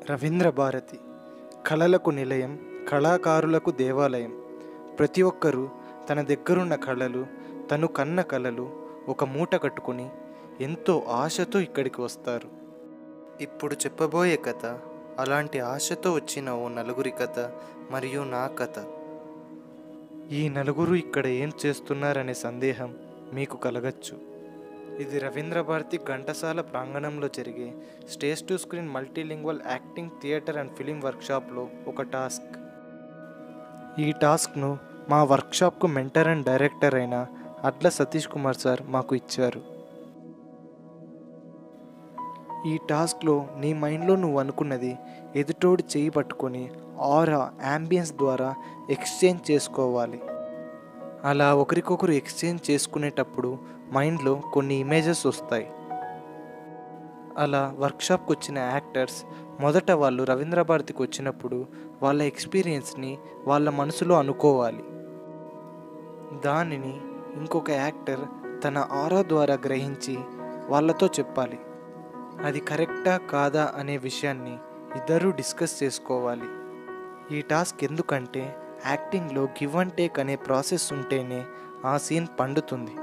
రవీంద్ర భారతి కళలకు నిలయం కళాకారులకు దేవాలయం ప్రతి ఒక్కరూ తన దగ్గరున్న కళలు తను కన్న కళలు ఒక మూట కట్టుకుని ఎంతో ఆశతో ఇక్కడికి వస్తారు ఇప్పుడు చెప్పబోయే కథ అలాంటి ఆశతో వచ్చిన ఓ నలుగురి కథ మరియు నా కథ ఈ నలుగురు ఇక్కడ ఏం చేస్తున్నారనే సందేహం మీకు కలగచ్చు ఇది రవీంద్ర భారతి ఘంటసాల ప్రాంగణంలో జరిగే stage to screen multilingual acting theatre and film వర్క్షాప్లో ఒక టాస్క్ ఈ టాస్క్ను మా వర్క్షాప్కు మెంటర్ అండ్ డైరెక్టర్ అయిన అడ్ల సతీష్ కుమార్ సార్ మాకు ఇచ్చారు ఈ టాస్క్లో నీ మైండ్లో నువ్వు అనుకున్నది ఎదుటోడి చేయి పట్టుకొని ఆరా యాంబియన్స్ ద్వారా ఎక్స్చేంజ్ చేసుకోవాలి అలా ఒకరికొకరు ఎక్స్చేంజ్ చేసుకునేటప్పుడు మైండ్లో కొన్ని ఇమేజెస్ వస్తాయి అలా వర్క్షాప్కి వచ్చిన యాక్టర్స్ మొదట వాళ్ళు రవీంద్ర భారతికి వచ్చినప్పుడు వాళ్ళ ఎక్స్పీరియన్స్ని వాళ్ళ మనసులో అనుకోవాలి దానిని ఇంకొక యాక్టర్ తన ఆరా ద్వారా గ్రహించి వాళ్ళతో చెప్పాలి అది కరెక్టా కాదా అనే విషయాన్ని ఇద్దరూ డిస్కస్ చేసుకోవాలి ఈ టాస్క్ ఎందుకంటే యాక్టింగ్లో గివ్ అండ్ టేక్ అనే ప్రాసెస్ ఉంటేనే ఆ సీన్ పండుతుంది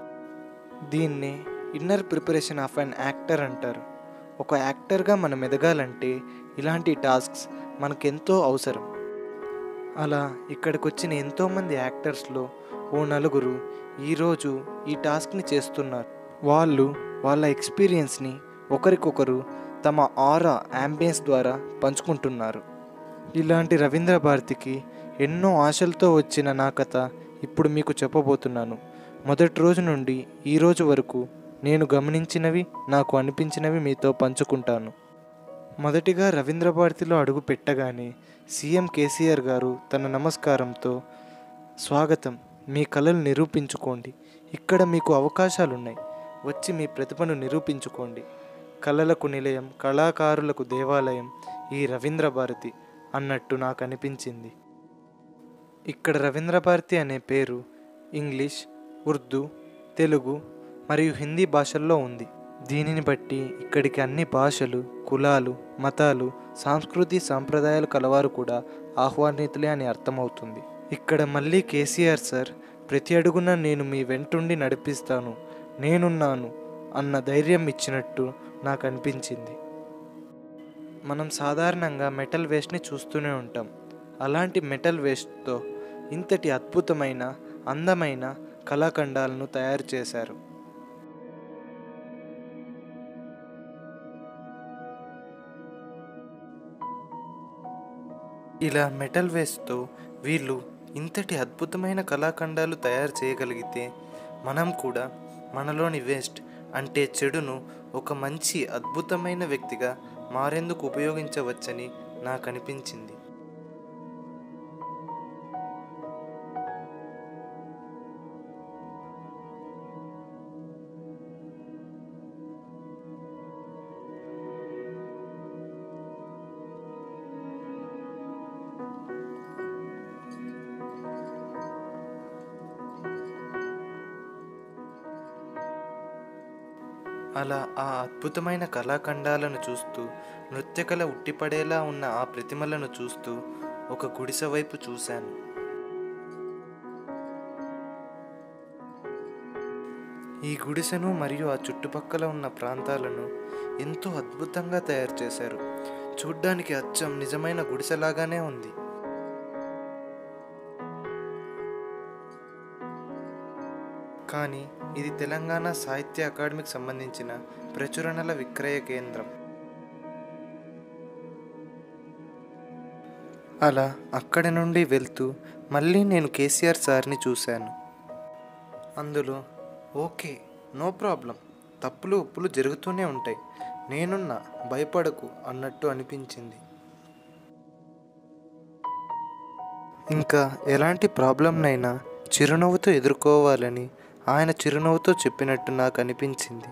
దీన్ని inner preparation of an actor అంటారు ఒక యాక్టర్గా మనం ఎదగాలంటే ఇలాంటి టాస్క్స్ మనకెంతో అవసరం అలా ఇక్కడికి వచ్చిన ఎంతోమంది యాక్టర్స్లో ఓ నలుగురు ఈరోజు ఈ టాస్క్ని చేస్తున్నారు వాళ్ళు వాళ్ళ ఎక్స్పీరియన్స్ని ఒకరికొకరు తమ ఆరా యాంబియన్స్ ద్వారా పంచుకుంటున్నారు ఇలాంటి రవీంద్ర భారతికి ఎన్నో ఆశలతో వచ్చిన నా కథ ఇప్పుడు మీకు చెప్పబోతున్నాను మొదటి రోజు నుండి ఈ రోజు వరకు నేను గమనించినవి నాకు అనిపించినవి మీతో పంచుకుంటాను మొదటిగా రవీంద్ర భారతిలో అడుగు పెట్టగానే సీఎం కేసీఆర్ గారు తన నమస్కారంతో స్వాగతం మీ కళలు నిరూపించుకోండి ఇక్కడ మీకు అవకాశాలున్నాయి వచ్చి మీ ప్రతిభను నిరూపించుకోండి కళలకు నిలయం కళాకారులకు దేవాలయం ఈ రవీంద్ర భారతి అన్నట్టు నాకు అనిపించింది ఇక్కడ రవీంద్ర భారతి అనే పేరు ఇంగ్లీష్ ఉర్దూ తెలుగు మరియు హిందీ భాషల్లో ఉంది దీనిని బట్టి ఇక్కడికి అన్ని భాషలు కులాలు మతాలు సాంస్కృతి సాంప్రదాయాలు కలవారు కూడా ఆహ్వానితులే అని అర్థమవుతుంది ఇక్కడ మళ్ళీ కేసీఆర్ సార్ ప్రతి అడుగున నేను మీ వెంటుండి నడిపిస్తాను నేనున్నాను అన్న ధైర్యం ఇచ్చినట్టు నాకు అనిపించింది మనం సాధారణంగా మెటల్ వేస్ట్ని చూస్తూనే ఉంటాం అలాంటి మెటల్ వేస్ట్తో ఇంతటి అద్భుతమైన అందమైన కళాఖండాలను తయారు చేశారు ఇలా మెటల్ వేస్ట్తో వీళ్ళు ఇంతటి అద్భుతమైన కళాఖండాలు తయారు చేయగలిగితే మనం కూడా మనలోని వేస్ట్ అంటే చెడును ఒక మంచి అద్భుతమైన వ్యక్తిగా మారేందుకు ఉపయోగించవచ్చని నాకు అనిపించింది అలా ఆ అద్భుతమైన కళాఖండాలను చూస్తూ నృత్యకళ ఉట్టిపడేలా ఉన్న ఆ ప్రతిమలను చూస్తూ ఒక గుడిసె వైపు చూశాను ఈ గుడిసెను మరియు ఆ చుట్టుపక్కల ఉన్న ప్రాంతాలను ఎంతో అద్భుతంగా తయారు చేశారు చూడ్డానికి అచ్చం నిజమైన గుడిసెలాగానే ఉంది కానీ ఇది తెలంగాణ సాహిత్య అకాడమీకి సంబంధించిన ప్రచురణల విక్రయ కేంద్రం అలా అక్కడి నుండి వెళ్తూ మళ్ళీ నేను కేసీఆర్ సార్ని చూశాను అందులో ఓకే నో ప్రాబ్లం తప్పులు ఉప్పులు జరుగుతూనే ఉంటాయి నేనున్నా భయపడకు అన్నట్టు అనిపించింది ఇంకా ఎలాంటి ప్రాబ్లంనైనా చిరునవ్వుతో ఎదుర్కోవాలని ఆయన చిరునవ్వుతో చెప్పినట్టు నాకు అనిపించింది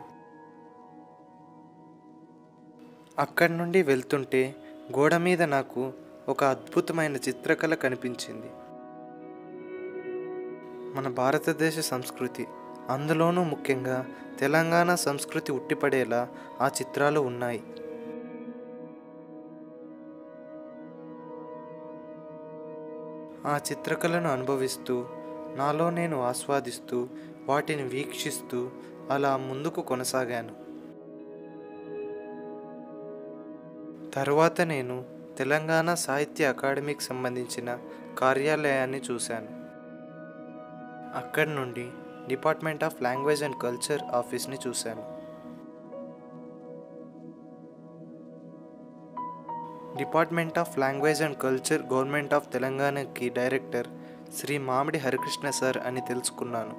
అక్కడి నుండి వెళ్తుంటే గోడ మీద నాకు ఒక అద్భుతమైన చిత్రకళ కనిపించింది మన భారతదేశ సంస్కృతి అందులోనూ ముఖ్యంగా తెలంగాణ సంస్కృతి ఉట్టిపడేలా ఆ చిత్రాలు ఉన్నాయి ఆ చిత్రకళను అనుభవిస్తూ నాలో నేను ఆస్వాదిస్తూ వాటిని వీక్షిస్తూ అలా ముందుకు కొనసాగాను తర్వాత నేను తెలంగాణ సాహిత్య అకాడమీకి సంబంధించిన కార్యాలయాన్ని చూశాను అక్కడి నుండి department of language and culture ఆఫీస్ని చూశాను department of language and culture government of తెలంగాణకి డైరెక్టర్ శ్రీ మామిడి హరికృష్ణ సార్ అని తెలుసుకున్నాను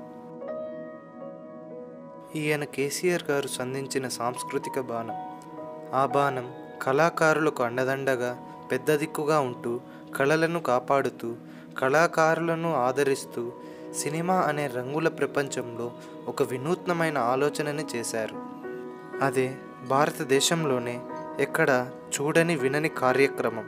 ఈయన కేసీఆర్ గారు సంధించిన సాంస్కృతిక బాణం ఆ బాణం కళాకారులకు అండదండగా పెద్ద దిక్కుగా ఉంటూ కళలను కాపాడుతూ కళాకారులను ఆదరిస్తూ సినిమా అనే రంగుల ప్రపంచంలో ఒక వినూత్నమైన ఆలోచనని చేశారు అదే భారతదేశంలోనే ఎక్కడ చూడని వినని కార్యక్రమం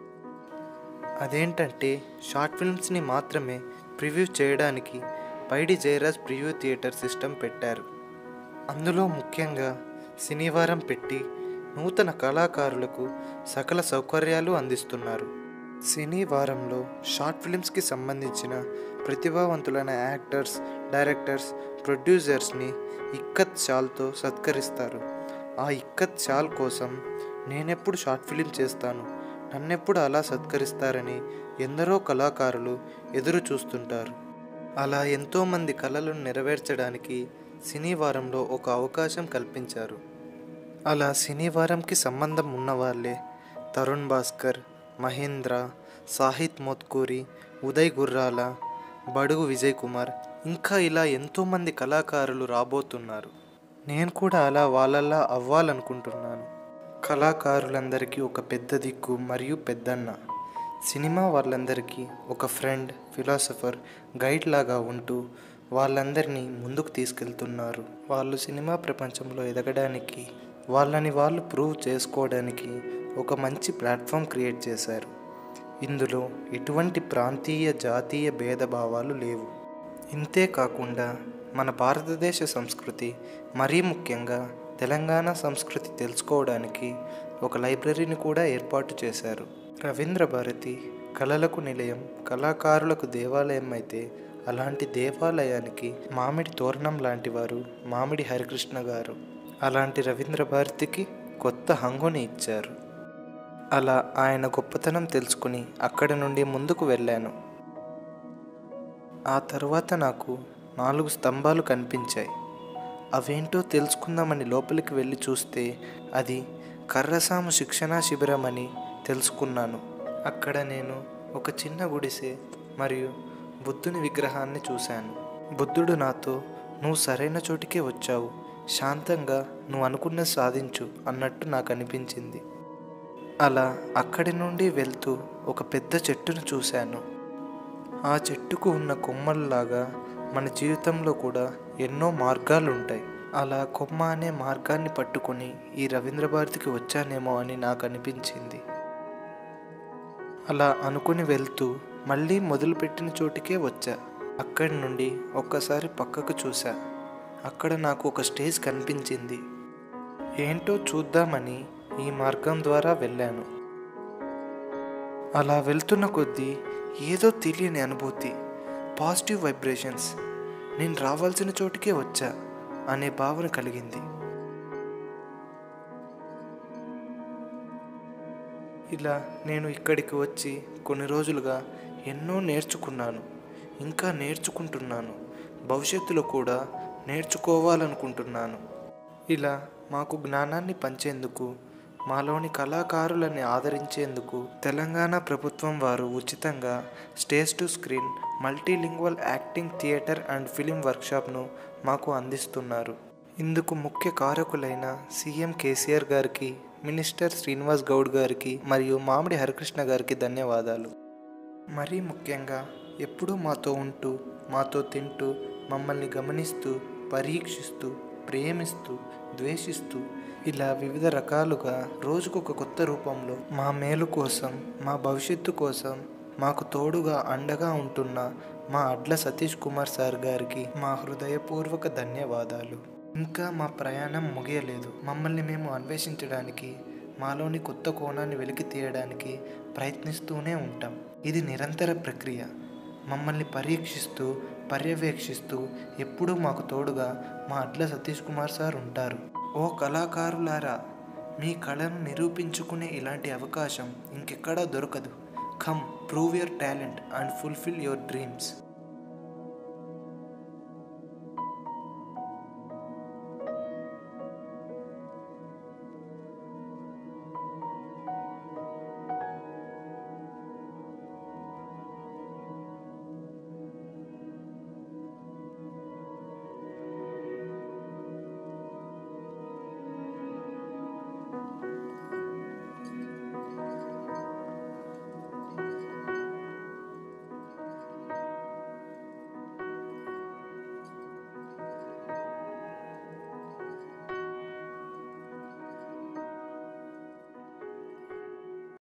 అదేంటంటే షార్ట్ ఫిల్మ్స్ని మాత్రమే ప్రివ్యూ చేయడానికి Paidi Jayaraj preview theatre system పెట్టారు అందులో ముఖ్యంగా శనివారం పెట్టి నూతన కళాకారులకు సకల సౌకర్యాలు అందిస్తున్నారు సినీ వారంలో షార్ట్ ఫిల్మ్స్కి సంబంధించిన ప్రతిభావంతులైన యాక్టర్స్ డైరెక్టర్స్ ప్రొడ్యూసర్స్ని ఇక్కత్ షాల్తో సత్కరిస్తారు ఆ ఇక్కత్ షాల్ కోసం నేనెప్పుడు షార్ట్ ఫిలిం చేస్తాను నన్నెప్పుడు అలా సత్కరిస్తారని ఎందరో కళాకారులు ఎదురు చూస్తుంటారు అలా ఎంతోమంది కళలను నెరవేర్చడానికి సినీ వారంలో ఒక అవకాశం కల్పించారు అలా సినీ వారంకి సంబంధం ఉన్నవాళ్ళే తరుణ్ భాస్కర్ మహేంద్ర సాహిత్ మోత్కూరి ఉదయ్ గుర్రాల బడుగు విజయ్ కుమార్ ఇంకా ఇలా ఎంతోమంది కళాకారులు రాబోతున్నారు నేను కూడా అలా వాళ్ళలా అవ్వాలనుకుంటున్నాను కళాకారులందరికీ ఒక పెద్ద దిక్కు మరియు పెద్దన్న సినిమా వాళ్ళందరికీ ఒక ఫ్రెండ్ ఫిలాసఫర్ గైడ్ లాగా ఉంటూ వాళ్ళందరినీ ముందుకు తీసుకెళ్తున్నారు వాళ్ళు సినిమా ప్రపంచంలో ఎదగడానికి వాళ్ళని వాళ్ళు ప్రూవ్ చేసుకోవడానికి ఒక మంచి ప్లాట్ఫామ్ క్రియేట్ చేశారు ఇందులో ఎటువంటి ప్రాంతీయ జాతీయ భేదభావాలు లేవు ఇంతే కాకుండా మన భారతదేశ సంస్కృతి మరీ ముఖ్యంగా తెలంగాణ సంస్కృతి తెలుసుకోవడానికి ఒక లైబ్రరీని కూడా ఏర్పాటు చేశారు రవీంద్ర భారతి కళలకు నిలయం కళాకారులకు దేవాలయం అయితే అలాంటి దేవాలయానికి మామిడి తోరణం లాంటి వారు మామిడి హరికృష్ణ గారు అలాంటి రవీంద్ర భారతికి కొత్త హంగుని ఇచ్చారు అలా ఆయన గొప్పతనం తెలుసుకుని అక్కడి నుండి ముందుకు వెళ్ళాను ఆ తర్వాత నాకు నాలుగు స్తంభాలు కనిపించాయి అవేంటో తెలుసుకుందామని లోపలికి వెళ్ళి చూస్తే అది కర్రసాము శిక్షణా శిబిరం అని తెలుసుకున్నాను అక్కడ నేను ఒక చిన్న గుడిసె మరియు బుద్ధుని విగ్రహాన్ని చూశాను బుద్ధుడు నాతో నువ్వు సరైన చోటికే వచ్చావు శాంతంగా నువ్వు అనుకున్నది సాధించు అన్నట్టు నాకు అనిపించింది అలా అక్కడి నుండి వెళ్తూ ఒక పెద్ద చెట్టును చూశాను ఆ చెట్టుకు ఉన్న కొమ్మల్లాగా మన జీవితంలో కూడా ఎన్నో మార్గాలు ఉంటాయి అలా కొమ్మ అనే మార్గాన్ని పట్టుకొని ఈ రవీంద్ర భారతికి వచ్చానేమో అని నాకు అనిపించింది అలా అనుకుని వెళ్తూ మళ్ళీ మొదలుపెట్టిన చోటికే వచ్చా అక్కడి నుండి ఒక్కసారి పక్కకు చూసా అక్కడ నాకు ఒక స్టేజ్ కనిపించింది ఏంటో చూద్దామని ఈ మార్గం ద్వారా వెళ్ళాను అలా వెళ్తున్న కొద్దీ ఏదో తెలియని అనుభూతి పాజిటివ్ వైబ్రేషన్స్ నేను రావాల్సిన చోటికే వచ్చా అనే భావన కలిగింది ఇలా నేను ఇక్కడికి వచ్చి కొన్ని రోజులుగా ఎన్నో నేర్చుకున్నాను ఇంకా నేర్చుకుంటున్నాను భవిష్యత్తులో కూడా నేర్చుకోవాలనుకుంటున్నాను ఇలా మాకు జ్ఞానాన్ని పంచేందుకు మాలోని కళాకారులని ఆదరించేందుకు తెలంగాణ ప్రభుత్వం వారు ఉచితంగా stage to screen multilingual acting theatre and film వర్క్షాప్ను మాకు అందిస్తున్నారు ఇందుకు ముఖ్య కారకులైన సీఎం కేసీఆర్ గారికి మినిస్టర్ శ్రీనివాస్ గౌడ్ గారికి మరియు మామిడి హరికృష్ణ గారికి ధన్యవాదాలు మరీ ముఖ్యంగా ఎప్పుడూ మాతో ఉంటూ మాతో తింటూ మమ్మల్ని గమనిస్తూ పరీక్షిస్తూ ప్రేమిస్తూ ద్వేషిస్తూ ఇలా వివిధ రకాలుగా రోజుకొక కొత్త రూపంలో మా మేలు కోసం మా భవిష్యత్తు కోసం మాకు తోడుగా అండగా ఉంటున్న మా అడ్ల సతీష్ కుమార్ సార్ గారికి మా హృదయపూర్వక ధన్యవాదాలు ఇంకా మా ప్రయాణం ముగియలేదు మమ్మల్ని మేము అన్వేషించడానికి మాలోని కొత్త కోణాన్ని వెలికి తీయడానికి ప్రయత్నిస్తూనే ఉంటాం ఇది నిరంతర ప్రక్రియ మమ్మల్ని పరీక్షిస్తూ పర్యవేక్షిస్తూ ఎప్పుడూ మాకు తోడుగా మా అడ్ల సతీష్ కుమార్ సార్ ఉంటారు ఓ కళాకారులారా మీ కళను నిరూపించుకునే ఇలాంటి అవకాశం ఇంకెక్కడా దొరకదు come prove your talent and fulfil your dreams